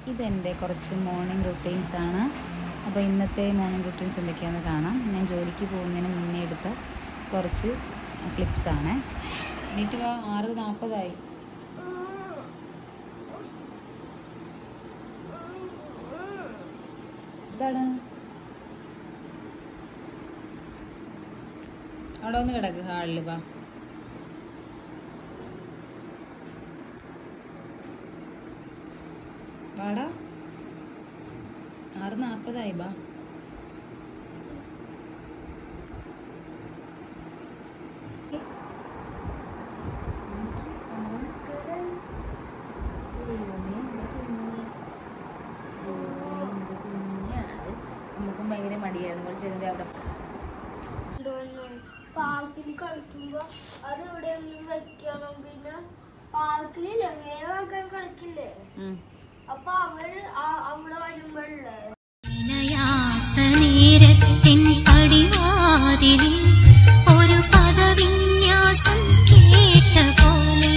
ഇതെൻ്റെ കുറച്ച് morning routines ആണ് അപ്പോൾ ഇന്നത്തെ മോർണിംഗ് റുട്ടീൻസ് എന്തൊക്കെയാണെന്ന് കാണാം ഞാൻ ജോലിക്ക് പോകുന്നതിന് മുന്നേ എടുത്ത കുറച്ച് ക്ലിപ്സ് ആണ് എണീറ്റ് വാ ആറ് നാൽപ്പതായി എന്താണ് അവിടെ ഒന്ന് കിടക്ക് ഹാളിൽ വാ വാടാ ആറ് നാൽപ്പതായി ബാ നമുക്കും ഭയങ്കര മടിയായിരുന്നു കുറച്ച് നേരം അവിടെ പാർക്കിൽ കളിക്കുമ്പോ അത് ഇവിടെ ഒന്ന് വെക്കണം പിന്നെ പാർക്കിലില്ലേ വേറെ ആൾക്കാർ കളിക്കില്ലേ ഉം. അപ്പൊ അവര് ആ- അവിടെ വരുമ്പോഴല്ലേ ഇണയാത്ത നേരത്തിൻ പടിവാതിലിൽ ഒരു പദവിന്യാസം കേട്ട പോലെ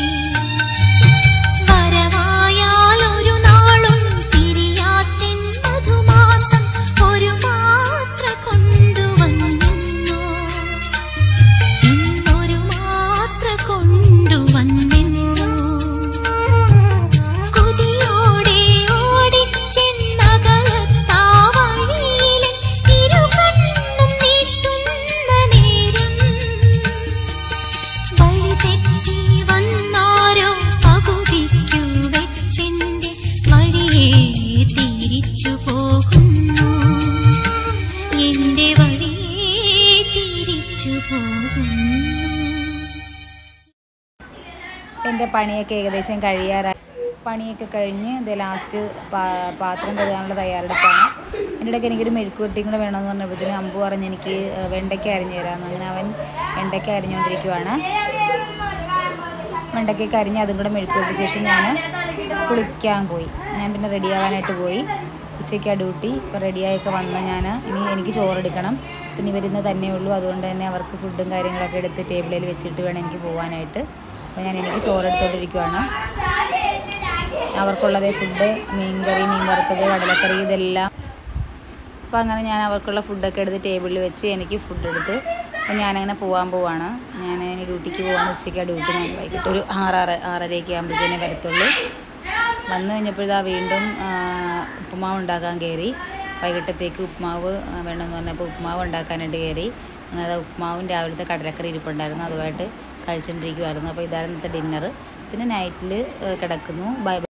വരവായാൽ ഒരു നാളും തിരിയാത്തിൻ മധുമാസം ഒരു മാത്ര കൊണ്ടുവന്നു ഇന്നൊരു മാത്ര കൊണ്ടുവന്നെന്നു കൊതിയോടെ ഓടിച്ചെന്നകലത്താ വഴിയിലെ ഇരുകണ്ണും നീട്ടുന്ന നേരം വഴി തെറ്റി വന്നാരോ പകുതിക്കു വെച്ചെന്റെ വഴിയെ തിരിച്ചു പോകുന്നു എന്റെ വഴിയെ തിരിച്ചു പോകുന്നു എൻ്റെ പണിയൊക്കെ ഏകദേശം കഴിയാറായി പണിയൊക്കെ കഴിഞ്ഞ് ഇത് ലാസ്റ്റ് പാത്രം കഴുകാനുള്ള തയ്യാറെടുപ്പാണ് എൻ്റെ ഇടയ്ക്ക് എനിക്കൊരു മെഴുക്കുവരട്ടിയും കൂടെ വേണമെന്ന് പറഞ്ഞപ്പോഴത്തേനും അമ്പു പറഞ്ഞ് എനിക്ക് ഏഹ്, വെണ്ടയ്ക്ക അരിഞ്ഞു തരാമെന്ന് അങ്ങനെ അവൻ വെണ്ടയ്ക്ക അരിഞ്ഞുകൊണ്ടിരിക്കുവാണ് വെണ്ടയ്ക്കൊക്കെ അരിഞ്ഞ് അതും കൂടെ മെഴുക്കുവരട്ടിയ ശേഷം ഞാൻ കുളിക്കാൻ പോയി ഞാൻ പിന്നെ റെഡി ആവാനായിട്ട് പോയി ഉച്ചയ്ക്ക് ആ ഡ്യൂട്ടി ഇപ്പോൾ റെഡിയായൊക്കെ വന്ന് ഞാൻ ഇനി എനിക്ക് ചോറെടുക്കണം പിന്നെ വരുന്നത് തന്നെ ഉള്ളൂ അതുകൊണ്ട് തന്നെ അവർക്ക് ഫുഡും കാര്യങ്ങളൊക്കെ എടുത്ത് ടേബിളിൽ വെച്ചിട്ട് വേണം എനിക്ക് പോകാനായിട്ട് അപ്പോൾ ഞാൻ എനിക്ക് ചോറെടുത്തോണ്ടിരിക്കുവാണ് അവർക്കുള്ളത് ഫുഡ് മീൻകറി മീൻ വറുത്തത് കടലക്കറി ഇതെല്ലാം അപ്പോൾ അങ്ങനെ ഞാൻ അവർക്കുള്ള ഫുഡൊക്കെ എടുത്ത് ടേബിളിൽ വെച്ച് എനിക്ക് ഫുഡ് എടുത്ത് അപ്പോൾ ഞാനങ്ങനെ പോകാൻ പോവാണ് ഞാൻ ഇനി ഡ്യൂട്ടിക്ക് പോകാൻ ഉച്ചയ്ക്ക് ആ ഡ്യൂട്ടി ഞാൻ വൈകിട്ട് ഒരു ആറാറ് ആറരയൊക്കെ ആകുമ്പോഴത്തേനേ വരത്തുള്ളൂ വന്നു കഴിഞ്ഞപ്പോഴാ വീണ്ടും ആ, ഉപ്പുമാവ് ഉണ്ടാക്കാൻ കയറി വൈകിട്ടത്തേക്ക് ഉപ്പുമാവ് ആ, വേണമെന്ന് പറഞ്ഞപ്പോൾ ഉപ്പുമാവ് ഉണ്ടാക്കാനായിട്ട് കയറി അങ്ങനെ അത് ഉപ്പുമാവും രാവിലത്തെ കടലക്കറി ഇരിപ്പുണ്ടായിരുന്നു അതുമായിട്ട് കഴിച്ചുകൊണ്ടിരിക്കുമായിരുന്നു അപ്പോൾ ഇതായിരുന്നു ഇന്നത്തെ ഡിന്നർ പിന്നെ നൈറ്റിൽ കിടക്കുന്നു ബൈ